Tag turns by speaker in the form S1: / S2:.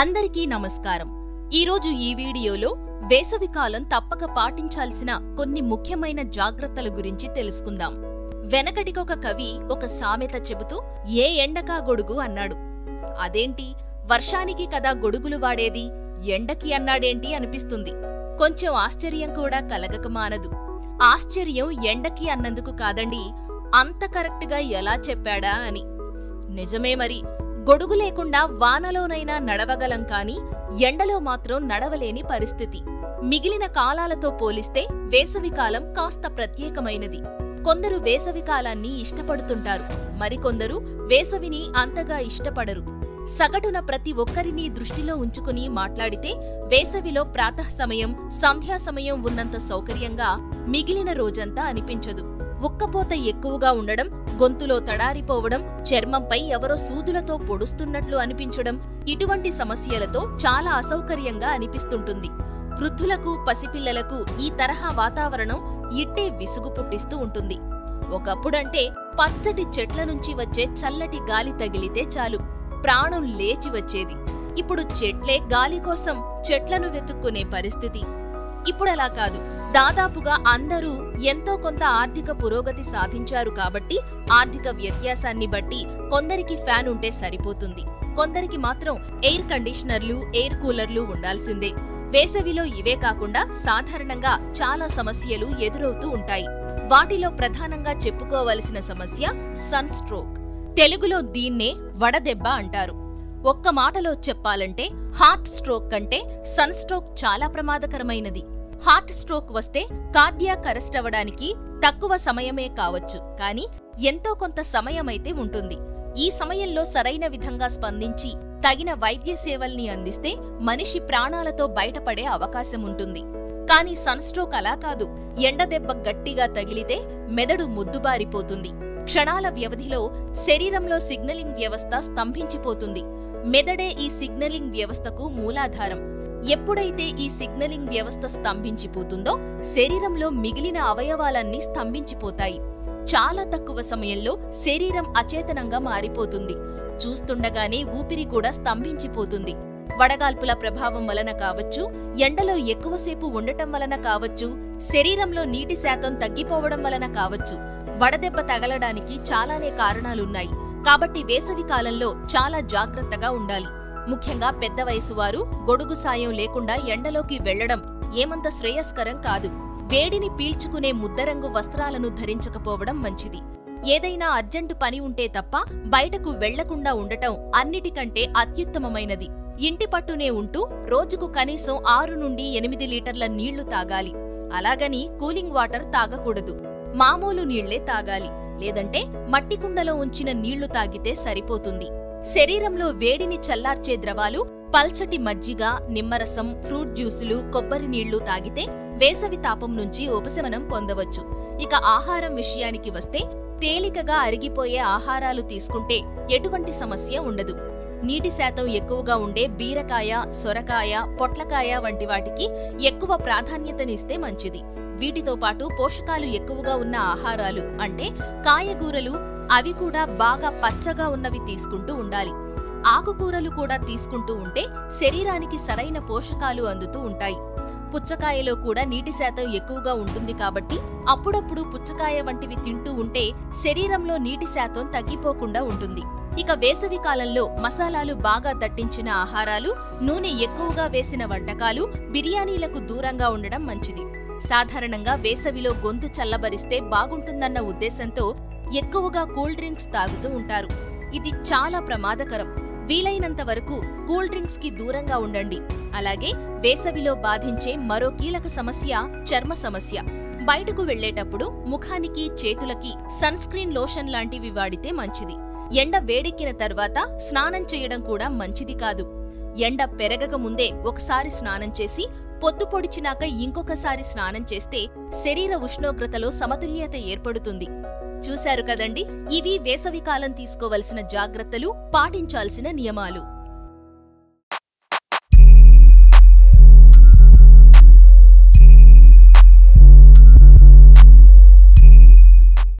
S1: అందరికీ నమస్కారం ఈరోజు ఈ వీడియోలో వేసవికాలం తప్పక పాటించాల్సిన కొన్ని ముఖ్యమైన జాగ్రత్తల గురించి తెలుసుకుందాం వెనకటికొక కవి ఒక సామెత చెబుతూ ఏ ఎండకా గొడుగు అన్నాడు అదేంటి వర్షానికి కదా గొడుగులు వాడేది ఎండకి అన్నాడేంటి అనిపిస్తుంది కొంచెం ఆశ్చర్యం కూడా కలగక మానదు ఆశ్చర్యం ఎండకి అన్నందుకు కాదండి అంత కరెక్ట్గా ఎలా చెప్పాడా అని నిజమే మరి గొడుగు లేకుండా వానలోనైనా నడవగలం కాని ఎండలో మాత్రం నడవలేని పరిస్థితి మిగిలిన కాలాలతో పోలిస్తే వేసవికాలం కాస్త ప్రత్యేకమైనది కొందరు వేసవికాలాన్ని ఇష్టపడుతుంటారు మరికొందరు వేసవిని అంతగా ఇష్టపడరు సగటున ప్రతి ఒక్కరినీ దృష్టిలో ఉంచుకుని మాట్లాడితే వేసవిలో ప్రాతః సమయం సంధ్యా సమయం ఉన్నంత సౌకర్యంగా మిగిలిన రోజంతా అనిపించదు ఉక్కపోత ఎక్కువగా ఉండడం గొంతులో తడారిపోవడం చర్మంపై ఎవరో సూదులతో పొడుస్తున్నట్లు అనిపించడం ఇటువంటి సమస్యలతో చాలా అసౌకర్యంగా అనిపిస్తుంటుంది వృద్ధులకు పసిపిల్లలకు ఈ తరహా వాతావరణం ఇట్టే విసుగు పుట్టిస్తూ ఉంటుంది ఒకప్పుడంటే పచ్చటి చెట్ల నుంచి వచ్చే చల్లటి గాలి తగిలితే చాలు ప్రాణం లేచి వచ్చేది ఇప్పుడు చెట్లే గాలి కోసం చెట్లను వెతుక్కునే పరిస్థితి ఇప్పుడలా కాదు దాదాపుగా అందరూ ఎంతో కొంత ఆర్థిక పురోగతి సాధించారు కాబట్టి ఆర్థిక వ్యత్యాసాన్ని బట్టి కొందరికి ఫ్యాన్ ఉంటే సరిపోతుంది కొందరికి మాత్రం ఎయిర్ కండిషనర్లు ఎయిర్ కూలర్లు ఉండాల్సిందే వేసవిలో ఇవే కాకుండా సాధారణంగా చాలా సమస్యలు ఎదురవుతూ ఉంటాయి వాటిలో ప్రధానంగా చెప్పుకోవలసిన సమస్య సన్ స్ట్రోక్ తెలుగులో దీన్నే వడదెబ్బ అంటారు ఒక్క మాటలో చెప్పాలంటే హార్ట్ స్ట్రోక్ కంటే సన్ స్ట్రోక్ చాలా ప్రమాదకరమైనది హార్ట్ స్ట్రోక్ వస్తే కార్డియాక్ అరెస్ట్ అవ్వడానికి తక్కువ సమయమే కావచ్చు కానీ ఎంతో కొంత సమయమైతే ఉంటుంది ఈ సమయంలో సరైన విధంగా స్పందించి తగిన వైద్య సేవల్ని అందిస్తే మనిషి ప్రాణాలతో బయటపడే అవకాశం ఉంటుంది కానీ సన్ స్ట్రోక్ అలా కాదు ఎండదెబ్బ గట్టిగా తగిలితే మెదడు ముద్దుబారిపోతుంది క్షణాల వ్యవధిలో శరీరంలో సిగ్నలింగ్ వ్యవస్థ స్తంభించిపోతుంది మెదడే ఈ సిగ్నలింగ్ వ్యవస్థకు మూలాధారం ఎప్పుడైతే ఈ సిగ్నలింగ్ వ్యవస్థ స్తంభించిపోతుందో శరీరంలో మిగిలిన అవయవాలన్నీ స్తంభించిపోతాయి చాలా తక్కువ సమయంలో శరీరం అచేతనంగా మారిపోతుంది చూస్తుండగానే ఊపిరి కూడా స్తంభించిపోతుంది వడగాల్పుల ప్రభావం వలన కావచ్చు ఎండలో ఎక్కువసేపు ఉండటం వలన కావచ్చు శరీరంలో నీటి శాతం తగ్గిపోవడం వలన కావచ్చు వడదెబ్బ తగలడానికి చాలానే కారణాలున్నాయి కాబట్టి వేసవి కాలంలో చాలా జాగ్రత్తగా ఉండాలి ముఖ్యంగా పెద్ద వయసు వారు గొడుగు సాయం లేకుండా ఎండలోకి వెళ్లడం ఏమంత శ్రేయస్కరం కాదు వేడిని పీల్చుకునే ముద్దరంగు వస్త్రాలను ధరించకపోవడం మంచిది ఏదైనా అర్జెంటు పని ఉంటే తప్ప బయటకు వెళ్లకుండా ఉండటం అన్నిటికంటే అత్యుత్తమమైనది ఇంటి పట్టునే ఉంటూ రోజుకు కనీసం ఆరు నుండి ఎనిమిది లీటర్ల నీళ్లు తాగాలి అలాగని కూలింగ్ వాటర్ తాగకూడదు మామూలు నీళ్లే తాగాలి లేదంటే మట్టి కుండలో ఉంచిన నీళ్లు తాగితే సరిపోతుంది శరీరంలో వేడిని చల్లార్చే ద్రవాలు పల్చటి మజ్జిగ నిమ్మరసం ఫ్రూట్ జ్యూసులు కొబ్బరి నీళ్లు తాగితే వేసవి తాపం నుంచి ఉపశమనం పొందవచ్చు ఇక ఆహారం విషయానికి వస్తే తేలికగా అరిగిపోయే ఆహారాలు తీసుకుంటే ఎటువంటి సమస్య ఉండదు నీటి శాతం ఎక్కువగా ఉండే బీరకాయ సొరకాయ పొట్లకాయ వంటి వాటికి ఎక్కువ ప్రాధాన్యతనిస్తే మంచిది వీటితో పాటు పోషకాలు ఎక్కువగా ఉన్న ఆహారాలు అంటే కాయగూరలు అవి కూడా బాగా పచ్చగా ఉన్నవి తీసుకుంటూ ఉండాలి ఆకుకూరలు కూడా తీసుకుంటూ ఉంటే శరీరానికి సరైన పోషకాలు అందుతూ ఉంటాయి పుచ్చకాయలో కూడా నీటి శాతం ఎక్కువగా ఉంటుంది కాబట్టి అప్పుడప్పుడు పుచ్చకాయ వంటివి తింటూ ఉంటే శరీరంలో నీటి శాతం తగ్గిపోకుండా ఉంటుంది ఇక వేసవి కాలంలో మసాలాలు బాగా దట్టించిన ఆహారాలు నూనె ఎక్కువగా వేసిన వంటకాలు బిర్యానీలకు దూరంగా ఉండడం మంచిది సాధారణంగా వేసవిలో గొంతు చల్లబరిస్తే బాగుంటుందన్న ఉద్దేశంతో ఎక్కువగా కూల్ డ్రింక్స్ తాగుతూ ఉంటారు ఇది చాలా ప్రమాదకరం వీలైనంత వరకు కూల్ డ్రింక్స్ కి దూరంగా ఉండండి అలాగే వేసవిలో బాధించే మరో కీలక సమస్య చర్మ సమస్య బయటకు వెళ్లేటప్పుడు ముఖానికి చేతులకి సన్ స్క్రీన్ లోషన్ లాంటివి వాడితే మంచిది ఎండ వేడెక్కిన తర్వాత స్నానం చేయడం కూడా మంచిది కాదు ఎండ పెరగక ముందే ఒకసారి స్నానం చేసి పొద్దు పొడిచినాక ఇంకొకసారి స్నానం చేస్తే శరీర ఉష్ణోగ్రతలో సమతుల్యత ఏర్పడుతుంది చూశారు కదండి ఇవి వేసవికాలం తీసుకోవలసిన జాగ్రత్తలు పాటించాల్సిన నియమాలు